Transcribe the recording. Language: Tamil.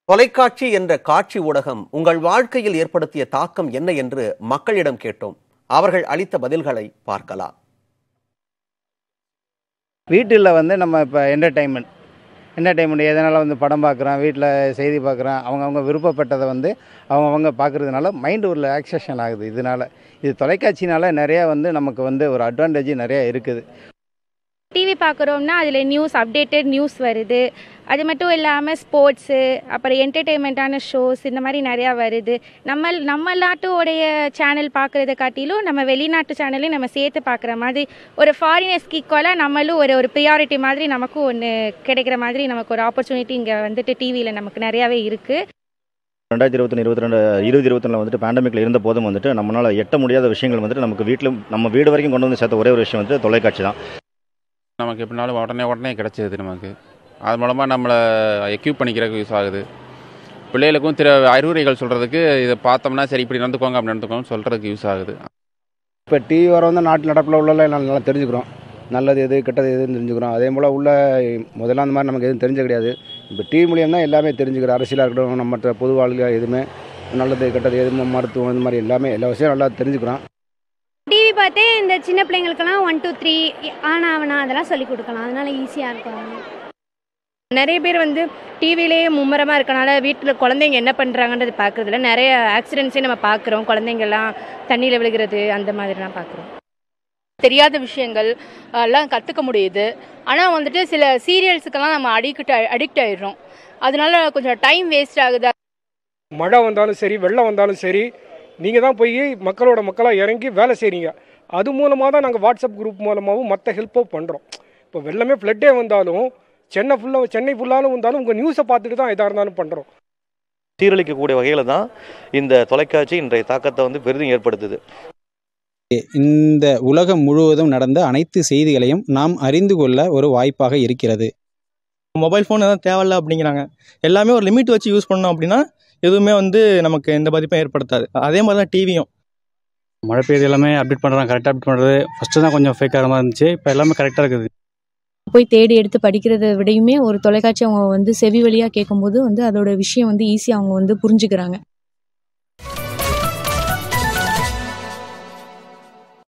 தொலைக்காட்சி என்ற காட்சி ஊடகம் உங்கள் வாழ்க்கையில் ஏற்படுத்திய தாக்கம் என்ன என்று மக்களிடம் கேட்டோம் அவர்கள் அளித்த பதில்களை பார்க்கலாம் வீட்டில் வந்து நம்ம இப்போ என்டர்டைன்மெண்ட் என்டர்டைன்மெண்ட் எதனால் வந்து படம் பார்க்குறோம் வீட்டில் செய்தி பார்க்குறோம் அவங்கவுங்க விருப்பப்பட்டதை வந்து அவங்கவுங்க பார்க்குறதுனால மைண்டு ஒரு ரிலாக்ஸேஷன் ஆகுது இதனால் இது தொலைக்காட்சினால நிறையா வந்து நமக்கு வந்து ஒரு அட்வான்டேஜ் நிறையா இருக்குது டிவி பார்க்குறோம்னா அதில் நியூஸ் அப்டேட்டட் நியூஸ் வருது அது மட்டும் இல்லாமல் ஸ்போர்ட்ஸு அப்புறம் என்டர்டெயின்மெண்ட்டான ஷோஸ் இந்த மாதிரி நிறையா வருது நம்ம நம்ம நாட்டோடைய சேனல் பார்க்குறத காட்டிலும் நம்ம வெளிநாட்டு சேனலையும் நம்ம சேர்த்து பார்க்குற மாதிரி ஒரு ஃபாரினர்ஸ்க்கு ஈக்குவலாக நம்மளும் ஒரு ஒரு ப்ரியாரிட்டி மாதிரி நமக்கும் ஒன்று கிடைக்கிற மாதிரி நமக்கு ஒரு ஆப்பர்ச்சுனிட்டி இங்கே வந்துட்டு டிவியில் நமக்கு நிறையாவே இருக்குது ரெண்டாயிரத்தி இருபத்தொன்று இருபத்தி ரெண்டு இருபது இருபத்தொன்னில் வந்துட்டு பேண்டமிக்கில் இருந்த போதும் வந்துட்டு நம்மளால் எட்ட முடியாத விஷயங்கள் வந்துட்டு நமக்கு வீட்டில் நம்ம வீடு வரைக்கும் கொண்டு வந்து சேர்த்த ஒரே ஒரு விஷயம் வந்துட்டு தொலைக்காட்சி தான் நமக்கு எப்படினாலும் உடனே உடனே கிடச்சிது நமக்கு அது மூலமாக நம்மளை எக்யூப் பண்ணிக்கிறதுக்கு யூஸ் ஆகுது பிள்ளைகளுக்கும் திரு அறிவுரைகள் சொல்கிறதுக்கு இதை பார்த்தோம்னா சரி இப்படி நடந்துக்கோங்க அப்படி நடந்துக்கோங்க சொல்கிறதுக்கு யூஸ் ஆகுது இப்போ டிவி வர வந்து நாட்டு நடப்பில் உள்ள நல்லா தெரிஞ்சுக்கிறோம் நல்லது எது கெட்டது எதுன்னு தெரிஞ்சுக்கிறோம் அதே போல் உள்ள முதல்ல அந்த மாதிரி நமக்கு எதுவும் தெரிஞ்ச கிடையாது இப்போ டிவி மூலியம் தான் எல்லாமே தெரிஞ்சுக்கிறோம் அரசியலாக இருக்கட்டும் நம்ம மற்ற பொது வாழ்க்கை எதுவுமே நல்லது கெட்டது எதுவுமே மருத்துவம் இந்த மாதிரி எல்லாமே எல்லா விஷயம் நல்லா தெரிஞ்சுக்கிறோம் டிவி பார்த்தே இந்த சின்ன பிள்ளைங்களுக்கெல்லாம் ஒன் டூ த்ரீ ஆனா அவனா அதெல்லாம் சொல்லி கொடுக்கலாம் அதனால ஈஸியாக இருக்கும் அவங்களுக்கு. நிறைய பேர் வந்து டிவிலேயே மும்முரமாக இருக்கனால வீட்டில் குழந்தைங்க என்ன பண்ணுறாங்கன்றது பார்க்குறதுல நிறைய ஆக்சிடென்ட்ஸே நம்ம பார்க்குறோம் குழந்தைங்கள்லாம் தண்ணியில் விழுகிறது அந்த மாதிரிலாம் பார்க்குறோம் தெரியாத விஷயங்கள் எல்லாம் கற்றுக்க முடியுது ஆனால் வந்துட்டு சில சீரியல்ஸுக்கெல்லாம் நம்ம அடிக்ட் அடிக்ட் ஆயிடுறோம் அதனால கொஞ்சம் டைம் வேஸ்ட் ஆகுது மழை வந்தாலும் சரி வெள்ளம் வந்தாலும் சரி நீங்கள் தான் போய் மக்களோட மக்களாக இறங்கி வேலை செய்கிறீங்க அது மூலமாக தான் நாங்கள் வாட்ஸ்அப் குரூப் மூலமாகவும் மற்ற ஹெல்ப்பும் பண்ணுறோம் இப்போ வெள்ளமே ஃப்ளட்டே வந்தாலும் சென்னை ஃபுல்லாக சென்னை ஃபுல்லாலும் வந்தாலும் உங்கள் நியூஸை பார்த்துட்டு தான் எதாக இருந்தாலும் பண்ணுறோம் சீரழிக்கக்கூடிய வகையில் தான் இந்த தொலைக்காட்சி இன்றைய தாக்கத்தை வந்து பெரிதும் ஏற்படுத்துது இந்த உலகம் முழுவதும் நடந்த அனைத்து செய்திகளையும் நாம் அறிந்து கொள்ள ஒரு வாய்ப்பாக இருக்கிறது மொபைல் ஃபோன் எதாவது தேவையில்ல அப்படிங்கிறாங்க எல்லாமே ஒரு லிமிட் வச்சு யூஸ் பண்ணோம் அப்படின்னா எதுவுமே வந்து நமக்கு எந்த பாதிப்பும் ஏற்படுத்தாது அதே மாதிரி தான் டிவியும் மழை பெய்யுது எல்லாமே அப்டேட் பண்ணுறாங்க கரெக்டாக அப்டேட் பண்ணுறது ஃபஸ்ட்டு தான் கொஞ்சம் ஃபேக்காக மாதிரி இருந்துச்சு இப்போ எல்லாமே கரெக்டாக இருக்குது போய் தேடி எடுத்து படிக்கிறத விடையுமே ஒரு தொலைக்காட்சி அவங்க வந்து செவி வழியாக கேட்கும்போது வந்து அதோட விஷயம் வந்து ஈஸியாக அவங்க வந்து புரிஞ்சுக்கிறாங்க